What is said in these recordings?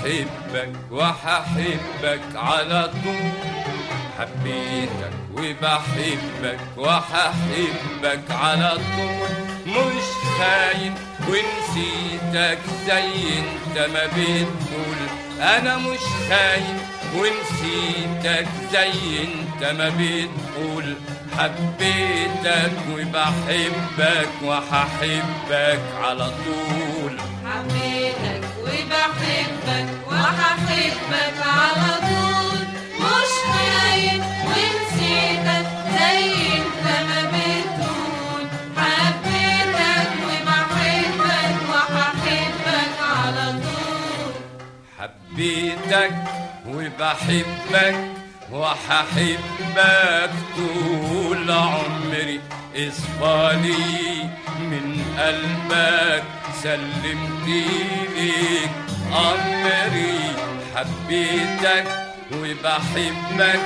وبحبك وححبك على طول حبيتك وبحبك وححبك على طول مش خاين ونسيتك زي انت ما بتقول انا مش خاين ونسيتك زي انت ما بتقول حبيتك وبحبك وححبك على طول حبيتك وبحبك وهحبك على طول مش خاين ونسيتك زي انت ما بتقول حبيتك وبحبك وهحبك على طول حبيتك وبحبك وححبك طول عمري اصفالي من قلبك سلمت ليك أمري حبيتك وبحبك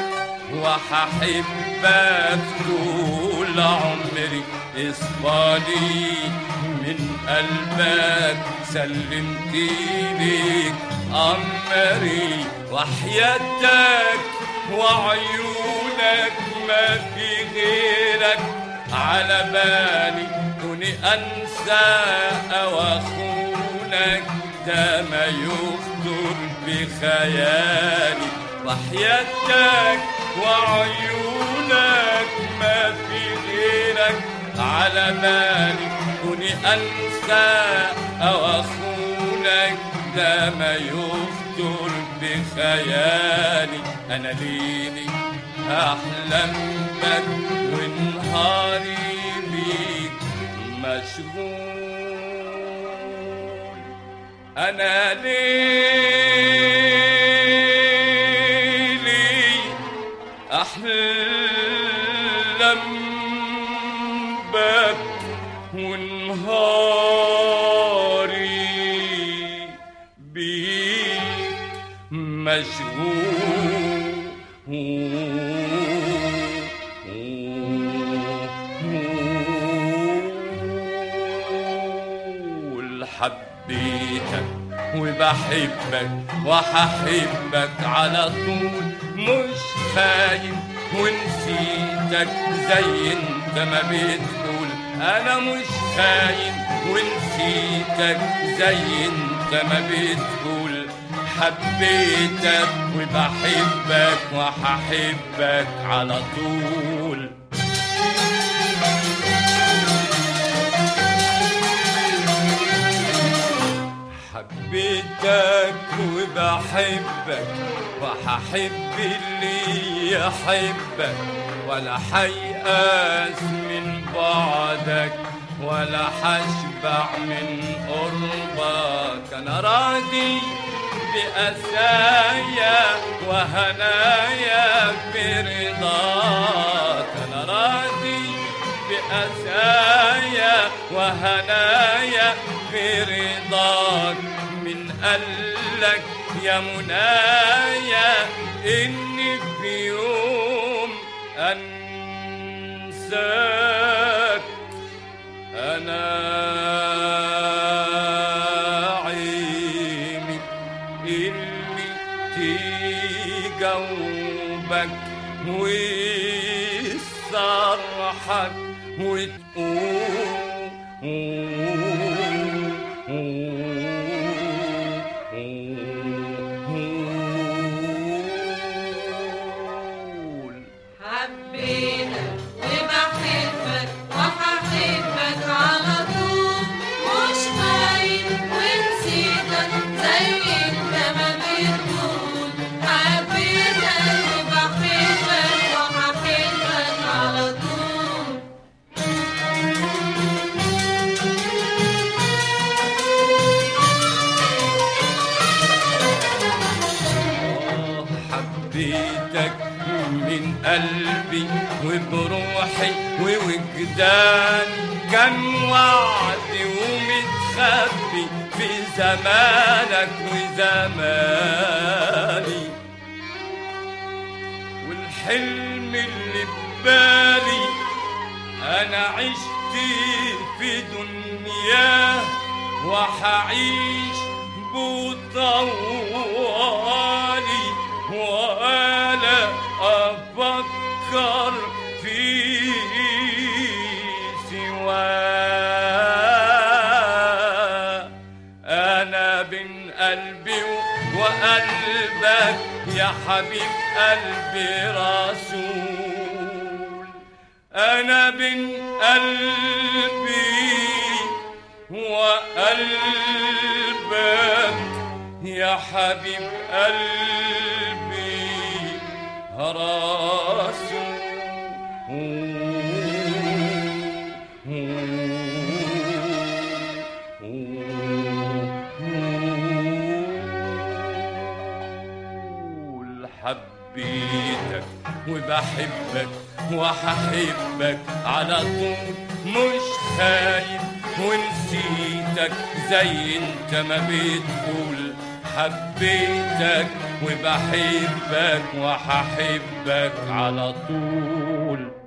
وححبك طول عمري اصفالي من قلبك سلمت ليك أمري وحياتك وعيونك ما في غيرك على بالي كوني أنسى أو أخونك ده ما يخطر بخيالي وحياتك وعيونك ما في غيرك على بالي كوني أنسى أو أخونك ده ما يخطر بخيالي أنا ليلي أحلم بك ونهاري بيك مشغول أنا ليلي أحلم بك ونهاري بيك مشغول حبيتك وبحبك وححبك على طول مش خاين ونسيتك زي انت ما بتقول انا مش خاين ونسيتك زي انت ما بتقول حبيتك وبحبك وححبك على طول حبيتك وبحبك وححب اللي يحبك ولا حيأس من بعدك ولا حشبع من قربك انا راضي بأسايا وهنايا برضاك انا راضي بأسايا وهنايا برضاك من قالك يا منايا إني في يوم أنساك أنا عيني اللي تجاوبك ويصرحك وتقول حبيتك وبحبك وهحبك على طول مش خاين ونسيتك زي انت ما بتقول حبيتك وبحبك وهحبك على طول آه، حبيتك من قلبي وبروحي ووجداني كان وعدي ومتخبي في زمانك وزماني والحلم اللي ببالي انا عشت في دنياه وحعيش طوالي وأنا أفكر في سواه أنا بين قلبي وقلبك يا حبيب قلبي رسول أنا بين قلبي وقلبك يا حبيب قلبي رسول حبيتك وبحبك وححبك على طول مش خايف ونسيتك زي انت ما بتقول حبيتك وبحبك وححبك على طول